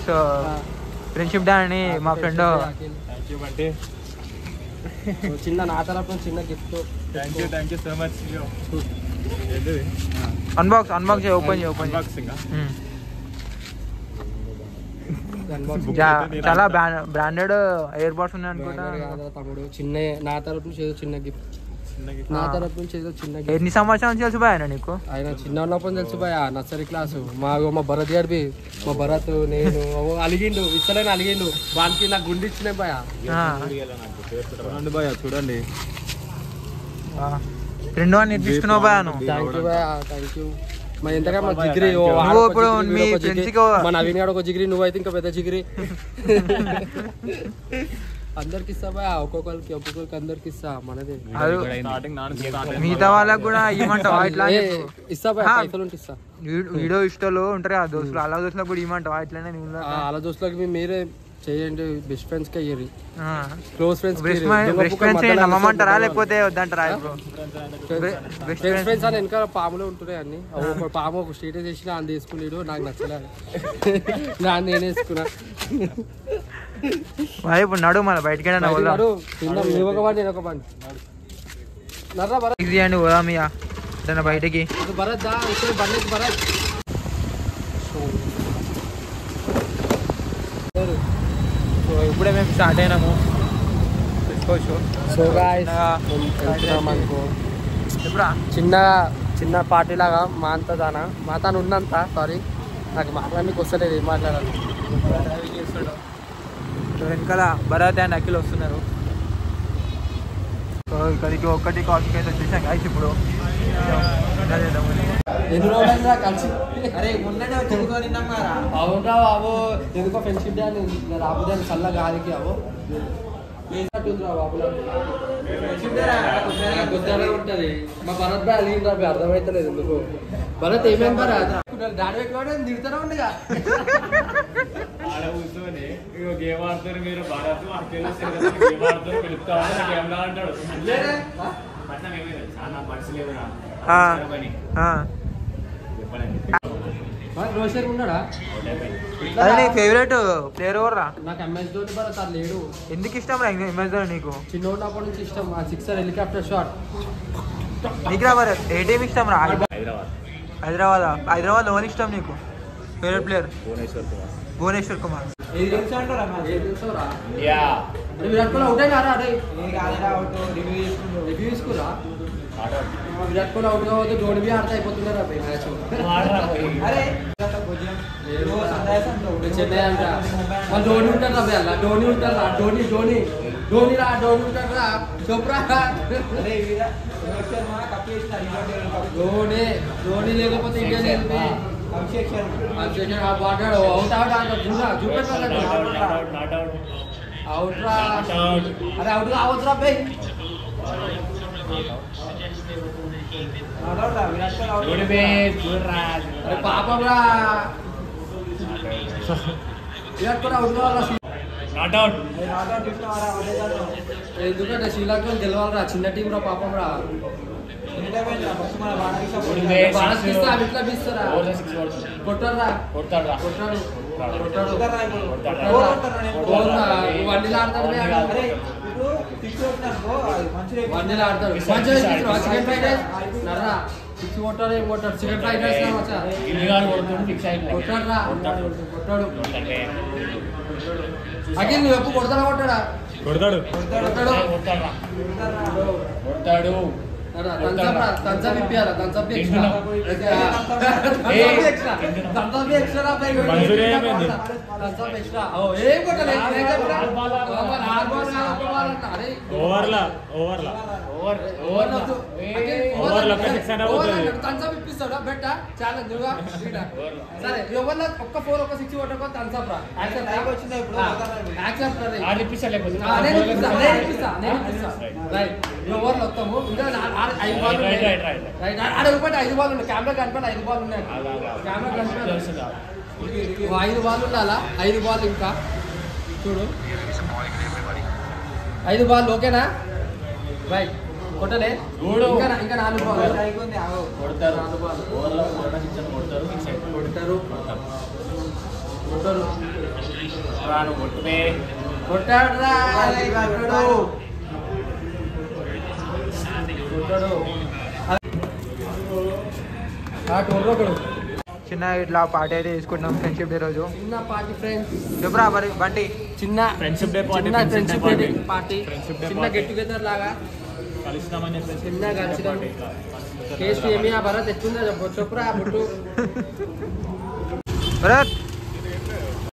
Thanks friendship day అని మా friend thank you అంటే చిన్న నా తరపు నుంచి చిన్న gift thank you thank you so much ఏంటిది అన్బాక్స్ అన్బాక్స్ చేయి ఓపెన్ చేయి ఓపెన్ చేయి అన్బాక్సింగ్ ఉమ్. అన్బాక్సింగ్ జా- చాలా బ్రాండెడ్ ఇయర్ బడ్స్ ఉన్నాయి అనుకుంటా తమ్ముడు చిన్న నా తరపు నుంచి ఏదో చిన్న గిఫ్ట్ నా తరపు నుంచి ఏదో చిన్న గిఫ్ట్ ఎన్ని సంవత్సరాల నుంచి తెలుసు బాయ్ నీకు ఆయన చిన్న ఉన్నప్పుడు తెలుసు భయ నర్సరీ క్లాసు మా మా భరత్ గారి మా భరత్ నేను ఓ అలిగిండు ఇస్తలేని అలిగిండు వానికి నాకు గుండి ఇచ్చినాయి భయ ఆ. చూడండి భయ చూడండి ఆ. రెండు అని నేర్పించుకున్నావు బాయ్ నువ్వు థ్యాంక్ యూ భయ థ్యాంక్ యూ మా ఎంతగా మా జిగిరి ఓ నువ్వు ఆడొక ఇప్పుడు జిగిరి, మీ వీడొక జిగిరి. ఫ్రెండ్స్కి ఓ- మా నవీన్ గాడు ఒక జిగిరి నువ్వైతే ఇంకా పెద్ద జిగిరి అందరికి ఇస్తా భయ ఒక్కొక్కరికి ఒక్కొక్కరికి అందరికి ఇస్తా మనది అది స్టార్టింగ్ నాన్న స్టార్ట్ మిగతా వాళ్ళకి కూడా ఇవ్వమంటావా ఇట్లా అని ఏ, చెప్పు. ఇస్తా భయ ఆ. పైసలు ఉంటే ఇస్తా వీ- వీడియో ఇష్టాలు ఉంటారు కదా దోస్తులు అలా దోస్తులకు కూడా ఇవ్వమంటావా ఇట్లానే నువ్వు ఆ, అలా దోస్తులకి మీ- మీరే చేయండి బెస్ట్ ఫ్రెండ్స్ కి అయ్యి ఆ. Close friends best best friends నమ్మమంటారా లేకపోతే వద్దంటారా ఇప్పుడు బెస్ట్ బెస్ట్ ఫ్రెండ్స్ ఫ్రెండ్స్ అని వెనకాల పాములు ఉంటున్నాయి అన్ని అవి ఒక పాము ఒక స్టేటస్ వేసి అని తీసుకునేడు నాకు నచ్చలేదు దాన్ని నేను వేసుకున్నా మరి ఇప్పుడు నడు మన బయటకి బయటికి నడు, తిందాం నువ్వు ఒక బండి నేను ఒక బండి నర్రా భరత్ ఈజీ అండి పోదాం ఇక ఏదైనా బయటకి ఇది భరత్ దా ఇక్కడ బండి ఎక్కి భరత్ సో ఇప్పుడే మేము స్టార్ట్ అయినాము తీసుకోవచ్చు సో గాయస్ చిన్నగా అనుకో ఎప్పుడా చిన్న చిన్న పార్టీ లాగా మా అంత దానా మా తాను ఉన్నంత సారీ నాకు మాట్లాడడానికి వస్తలేదు ఏం మాట్లాడాలి డ్రైవింగ్ చేస్తుంటాం సో వెనకాల భరత్ అండ్ అఖిల్ వస్తున్నారు సో ఇక్కడికి ఒక్కటి కాఫీకి అయితే వచ్చేసాం గాయస్ ఇప్పుడు ఇంకా చేద్దామని. ఎన్ని రోజులు కలిసి అరే మొన్ననే వచ్చి నమ్మారా అవునరా బాబు ఎందుకో ఫ్రెండ్షిప్ డే అని రాబోదే చల్ల గాలికి అవో ఏంటంటుందిరా బాబు కొద్దిగా ఉంటది మా భరత్ బాయ్ అలిగింది రా అర్థమైతలేదు ఎందుకు భరత్ ఏమేం భరత్ డాడీ పెట్టుకోవడం తిడుతూనే ఉండగా ఆడ కూర్చొని ఇగో గేమ్ ఆడుతారు మీరు భారత్ అక్కడ గేమ్ ఆడుతారు పిలుస్తా గేమ్ లా అంటాడు పట్నం ఏమీ లేదు చాలా మనసు లేదురా ఆ. పని ఆ. చెప్పండి రోషన్ ఉన్నాడా అదే నీ ఫేవరెట్ ప్లేయర్ ఎవర్రా నాకు ఎంఎస్ ధోని భరత్ అది లేడు ఎందుకు ఇష్టం రా ఎంఎస్ ధోని నీకు చిన్నప్పటి నుంచి ఇష్టం ఆ సిక్సర్ హెలికాప్టర్ షాట్ నీకు రా మరి ఏ టీం ఇష్టం రా హైదరాబాద్ హైదరాబాద్ హైదరాబాద్ ఎవరు ఇష్టం నీకు ఫేవరెట్ ప్లేయర్ భువనేశ్వర్ కుమార్ భువనేశ్వర్ కుమార్ ఏం తెలుసోరా? ఇండియా అరే విరాట్ కోహ్లీ అవుట్ అయినా అరే రివ్యూ తీసుకురా విరాట్ కోహ్లీ అవుట్ కావద్దు ధోని బి ఆడితే అయిపోతున్నారు అబ్బాయి మ్యాచ్ చెన్నై అంట వాళ్ళు ధోని ఉంటారు అబ్బాయి అలా ధోని ఉంటారు రా ధోని ధోని ధోని రా ధోని ఉంటారు రా చోప్రా ధోని ధోని లేకపోతే ఇండియా లేదు అభిషేక్ మాట్లాడు అవుట్ అవుట్ ఆడ చూడా చూపెట్టాలంటే అవుట్ రా అరే అవుట్ కావచ్చు రా అబ్బాయి అరే పాపం రా విరాట్ కోహ్లీ అవుట్ కావాలా నాట్ అవుట్ ఎందుకంటే శ్రీలంక గెలవాలరా చిన్న టీం రా పాపం రా భారత్ ఇస్తే అవి ఇట్లా బీస్తారా కొట్టారా కొడతాడు కొట్టాడు కొట్టాడు కొడతాడు వన్డీలు ఆడతాడు వన్డీలు ఆడతాడు మంచిగా చికెన్ ఫ్రైడ్ రైస్ నర్రా సిక్స్ కొట్టాడు ఏం కొట్టాడు చికెన్ ఫ్రైడ్ రైస్ మచ్చా గిల్లిగాడు కొడుతుండు ఫిక్స్ కొట్టాడు రా కొట్టాడు అఖిల్ నువ్వు ఎప్పుడు కొడతాడా కొట్టాడా కొడతాడు కొట్టాడు కొడతాడు తంసప్ ఇప్పియాలా తంసప్ ఎక్స్ట్రా తంసప్ ఎక్స్ట్రా రా పై మంజూరీ అయిపోయింది. తంసప్ ఎక్స్ట్రా ఓ ఏం కొట్టలే ఏం కొట్టలే ఆరు బాల్ ఆరు బాల్ ఒక బాల్ అన్న అరే ఓవర్లా ఓవర్లా ఓవర్ వద్దు. అఖిల్, ఓవర్లో ఓవర్ ఒక్క six అన్నా ఓవర్ పోతుంది. అన్నాడు. థమ్స్అప్ ఇప్పిస్తాడా బెట్ట చాలా నువ్వుగా వీడా. సరే ఎవరిలో ఒక్క ఫోర్ ఒక్క సిక్స్ కొట్టకో థమ్స్అప్ రా యాక్సెప్ట్ యాక్సెప్ట్ రా ఆడు ఇప్పిస్తా లేకపోతే ఆ, నేను ఇప్పిస్తా, నేను ఇప్పిస్తా, నేను ఇప్పిస్తా. రైట్. ఈ ఓవర్లో వస్తాము. ఇంకా నా- ఆడ- ఐదు బాల్ ఉన్నాయి. Right, right, right. రైట్. ఆడ- ఆడ ఒకటి ఐదు బాల్ ఉన్నాయి కెమెరా కనిపెట్టి ఐదు బాల్ ఉన్నాయి కెమెరా కనిపెట్టి ఓ ఐదు బాల్ ఉండాలా ఐదు బాల్ ఇంకా చూడు ఐదు బాల్ ఓకేనా రైట్ కొట్టలే చూడు. ఇంకా నా- ఇంకా నాలుగు బాల్ కొడతారు నాలుగు బాల్ ఓవర్లో కొడతారు ఫిక్స్ కొడతారు ఫిక్స్ కొడతారు కొట్టరు రాను కొట్టుమే కొట్టాడు రా కొట్టాడు కొట్టాడు ఆ టోర్లో ఒకడు చిన్న ఇట్లా పార్టీ అయితే తీసుకుంటున్నాం ఫ్రెండ్షిప్ డే రోజు చిన్న పార్టీ ఫ్రెండ్స్ చెప్పురా మరి బండి చిన్న Friendship day party, చిన్న friendship friendship day day party Friendship day చిన్న party. గెట్ టుగెదర్ లాగా కలుస్తామని చెప్పేసి చిన్న కలిసినాం కేసు ఏమి ఆ భరత్ ఎట్లుందో చెప్పు చెప్పురా బుట్టు భరత్